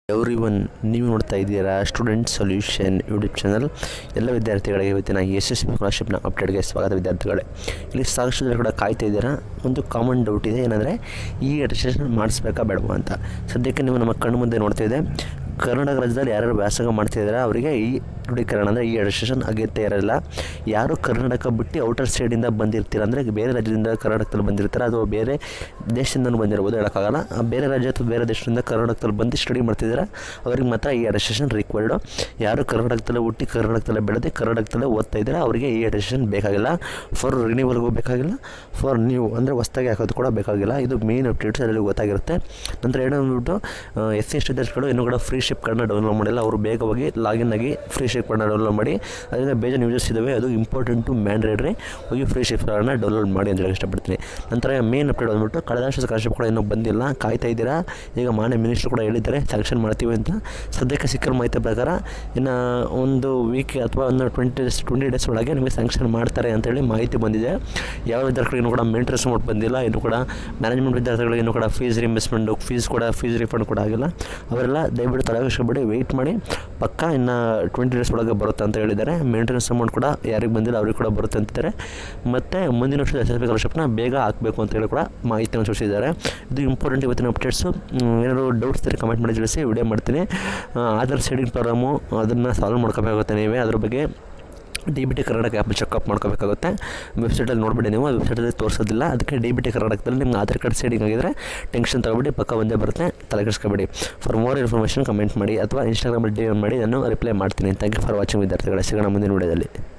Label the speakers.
Speaker 1: every one ನೀವು ನೋಡ್ತಾ ಇದ್ದೀರಾ ಸ್ಟೂಡೆಂಟ್ ಸೊಲ್ಯೂಷನ್ ಯೂಟ್ಯೂಬ್ ಚಾನಲ್ ಎಲ್ಲ ವಿದ್ಯಾರ್ಥಿಗಳಿಗೆ ಇವತ್ತಿನ ಎಸ್ ಎಸ್ ಪಿ ಸ್ಕಾಲರ್ಶಿಪ್ನ ಅಪ್ಡೇಟ್ಗೆ ಸ್ವಾಗತ ವಿದ್ಯಾರ್ಥಿಗಳೇ ಇಲ್ಲಿ ಸಾಕಷ್ಟು ಜನ ಕೂಡ ಕಾಯ್ತಾ ಇದ್ದೀರಾ ಒಂದು ಕಾಮನ್ ಡೌಟ್ ಇದೆ ಏನಂದರೆ ಈ ರಿಜಿಸ್ಟ್ರೇಷನ್ ಮಾಡಿಸ್ಬೇಕಾ ಬೇಡವಾ ಅಂತ ಸದ್ಯಕ್ಕೆ ನೀವು ನಮ್ಮ ಕಣ್ಣು ಮುಂದೆ ನೋಡ್ತಾ ಇದೆ ಕರ್ನಾಟಕ ರಾಜ್ಯದಲ್ಲಿ ಯಾರ್ಯಾರು ವ್ಯಾಸಂಗ ಮಾಡ್ತಿದ್ದಾರೆ ಅವರಿಗೆ ಈ ದೃಢೀಕರಣ ಅಂದರೆ ಈ ರಿಜಿಸ್ಟ್ರೇಷನ್ ಅಗತ್ಯ ಇರಲ್ಲ ಯಾರು ಕರ್ನಾಟಕ ಬಿಟ್ಟು ಔಟರ್ ಸೈಡಿಂದ ಬಂದಿರ್ತೀರ ಅಂದರೆ ಬೇರೆ ರಾಜ್ಯದಿಂದ ಕರ್ನಾಟಕದಲ್ಲಿ ಬಂದಿರ್ತಾರೆ ಅಥವಾ ಬೇರೆ ದೇಶದಿಂದ ಬಂದಿರ್ಬೋದು ಹೇಳೋಕ್ಕಾಗಲ್ಲ ಆ ಬೇರೆ ರಾಜ್ಯ ಅಥವಾ ಬೇರೆ ದೇಶದಿಂದ ಕರ್ನಾಟಕದಲ್ಲಿ ಬಂದು ಸ್ಟಡಿ ಮಾಡ್ತಿದ್ದಾರೆ ಅವ್ರಿಗೆ ಮಾತ್ರ ಈ ರಿಜಿಸ್ಟ್ರೇಷನ್ ರಿಕ್ವೈರ್ಡು ಯಾರು ಕರ್ನಾಟಕದಲ್ಲೇ ಹುಟ್ಟಿ ಕರ್ನಾಟಕದಲ್ಲೇ ಬೆಳೆದು ಕರ್ನಾಟಕದಲ್ಲೇ ಓದ್ತಾ ಇದ್ದಾರೆ ಅವರಿಗೆ ಈ ರಿಜಿಸ್ಟ್ರೇಷನ್ ಬೇಕಾಗಿಲ್ಲ ಫಾರ್ ರಿನ್ಯೂವಲ್ಗೂ ಬೇಕಾಗಿಲ್ಲ ಫಾರ್ ನ್ಯೂ ಅಂದರೆ ಹೊಸ್ದಾಗಿ ಹಾಕೋದು ಕೂಡ ಬೇಕಾಗಿಲ್ಲ ಇದು ಮೇನ್ ಅಪ್ಡೇಟ್ಸ್ ಅದರಲ್ಲಿ ಗೊತ್ತಾಗಿರುತ್ತೆ ನಂತರ ಏನೋ ಅಂದ್ಬಿಟ್ಟು ಎಸ್ ಸಿ ಎಸ್ ವಿದ್ಯಾರ್ಥಿಗಳು ಇನ್ನೂ ಕೂಡ ಫ್ರೀ ಶಿಪ್ ಕಾರ್ಡ್ನ ಡೌನ್ಲೋಡ್ ಮಾಡಿಲ್ಲ ಅವರು ಬೇಗವಾಗಿ ಲಾಗಿನ್ ಆಗಿ ಫ್ರೀ ಶಿಪ್ ಕಾರ್ಡ್ನ ಡೌನ್ಲೋಡ್ ಮಾಡಿ ಅದರಿಂದ ಬೇಜಾರು ಯೂಸಸ್ ಇದ್ದಾವೆ ಅದು ಇಂಪಾರ್ಟೆಂಟು ಮ್ಯಾಂಡ್ರೇಡ್ರಿ ಹೋಗಿ ಫ್ರೀ ಶಿಪ್ ಕಾರ್ಡ್ನ ಡೌನ್ಲೋಡ್ ಮಾಡಿ ಅಂತ ಹೇಳಕ್ಕೆ ಇಷ್ಟಪಡ್ತೀನಿ ನಂತರ ಮೇನ್ ಅಪ್ಡೇಟ್ ಬಂದ್ಬಿಟ್ಟು ಕಳೆದ ವರ್ಷದ ಸ್ಕಾಲರ್ಶಿಪ್ ಕೂಡ ಇನ್ನೂ ಬಂದಿಲ್ಲ ಕಾಯ್ತಾ ಇದ್ದೀರಾ ಈಗ ಮಾನ್ಯ ಮಿನಿಸ್ಟ್ರು ಕೂಡ ಹೇಳಿದ್ದಾರೆ ಸ್ಯಾಂಕ್ಷನ್ ಮಾಡ್ತೀವಿ ಅಂತ ಸದ್ಯಕ್ಕೆ ಸಿಕ್ಕಿರೋ ಮಾಹಿತಿ ಪ್ರಕಾರ ಇನ್ನು ಒಂದು ವೀಕ್ ಅಥವಾ ಒಂದು ಟ್ವೆಂಟಿ ಡೇಸ್ ಟ್ವೆಂಟಿ ಡೇಸ್ ಒಳಗೆ ನಿಮಗೆ ಸ್ಯಾಂಕ್ಷನ್ ಮಾಡ್ತಾರೆ ಅಂತೇಳಿ ಮಾಹಿತಿ ಬಂದಿದೆ ಯಾವ ವಿದ್ಯಾರ್ಥಿಗಳು ಇನ್ನೂ ಕೂಡ ಮೇಂಟೆನೆನ್ಸ್ ಅಮೌಂಟ್ ಬಂದಿಲ್ಲ ಇನ್ನೂ ಕೂಡ ಮ್ಯಾನೇಜ್ಮೆಂಟ್ ವಿದ್ಯಾರ್ಥಿಗಳಿಗೆ ಇನ್ನೂ ಕೂಡ ಫೀಸ್ ರಿಇಂಬರ್ಸ್ಮೆಂಟು ಫೀಸ್ ಕೂಡ ಫೀಸ್ ರಿಫಂಡ್ ಕೂಡ ಆಗಿಲ್ಲ ಅವರೆಲ್ಲ ದಯವಿಟ್ಟು ತಲೆಗೆಸ್ಕೊಬೇಡಿ ವೆಯ್ಟ್ ಮಾಡಿ ಪಕ್ಕ ಇನ್ನು ಟ್ವೆಂಟಿ ಡೇಸ್ ಒಳಗೆ ಬರುತ್ತೆ ಅಂತ ಹೇಳಿದ್ದಾರೆ ಮೇಂಟೆನೆನ್ಸ್ ಅಮೌಂಟ್ ಕೂಡ ಯಾರಿಗೆ ಬಂದಿಲ್ಲ ಅವ್ರಿಗೆ ಕೂಡ ಬರುತ್ತೆ ಅಂತಿದ್ದಾರೆ ಮತ್ತು ಮುಂದಿನ ವರ್ಷದ ಎಸ್ ಎಸ್ ಪಿ ಸ್ಕಾಲರ್ಶಿಪ್ನ ಬೇಗ ಹಾಕಬೇಕು ಅಂತ ಹೇಳಿ ಕೂಡ ಮಾಹಿತಿಯನ್ನು ಸೂಚಿಸಿದ್ದಾರೆ ಇದು ಇಂಪಾರ್ಟೆಂಟ್ ಇವತ್ತಿನ ಅಪ್ಡೇಟ್ಸು ಏನಾದರೂ ಡೌಟ್ಸ್ ಇದ್ದರೆ ಕಮೆಂಟ್ ಮಾಡಿ ತಿಳಿಸಿ ವಿಡಿಯೋ ಮಾಡ್ತೀನಿ ಆ, ಆಧಾರ್ ಸೆಡಿಂಗ್ ಪ್ರಾಬ್ಲಮು ಅದನ್ನು ಸಾಲ್ವ್ ಮಾಡ್ಕೋಬೇಕಾಗುತ್ತೆ ನೀವೇ ಅದ್ರ ಬಗ್ಗೆ D B T Karnataka app checkup ಮಾಡ್ಕೋಬೇಕಾಗುತ್ತೆ ವೆಬ್ಸೈಟಲ್ಲಿ ನೋಡ್ಬಿಡಿ ನೀವು ವೆಬ್ಸೈಟಲ್ಲಿ ತೋರಿಸೋದಿಲ್ಲ ಅದಕ್ಕೆ ಡಿ ಬಿ ಟಿ ಕರ್ನಾಟಕದಲ್ಲಿ ನಿಮ್ಗೆ ಆಧಾರ್ ಕಾರ್ಡ್ ಸೈಡಿಂಗ್ ಆಗಿದ್ರೆ ಟೆನ್ಷನ್ ತಗೊಬಿಡಿ ಪಕ್ಕ ಒಂದೇ ಬರುತ್ತೆ ತಲೆ ಕೆಡಿಸ್ಕೊಬೇಡಿ ಫಾರ್ ಮೋರ್ ಇನ್ಫಾರ್ಮೇಷನ್ ಕಮೆಂಟ್ ಮಾಡಿ ಅಥವಾ ಇನ್ಸ್ಟಾಗ್ರಾಮಲ್ಲಿ ಡಿ ಎಮ್ ಮಾಡಿ ನಾನು ರಿಪ್ಲೈ ಮಾಡ್ತೀನಿ ಥ್ಯಾಂಕ್ ಯು ಫಾರ್ ವಾಚಿಂಗ್ ವಿದ್ಯಾರ್ಥಿಗಳೇ ಸಿಗೋಣ ಮುಂದಿನ ವಿಡಿಯೋದಲ್ಲಿ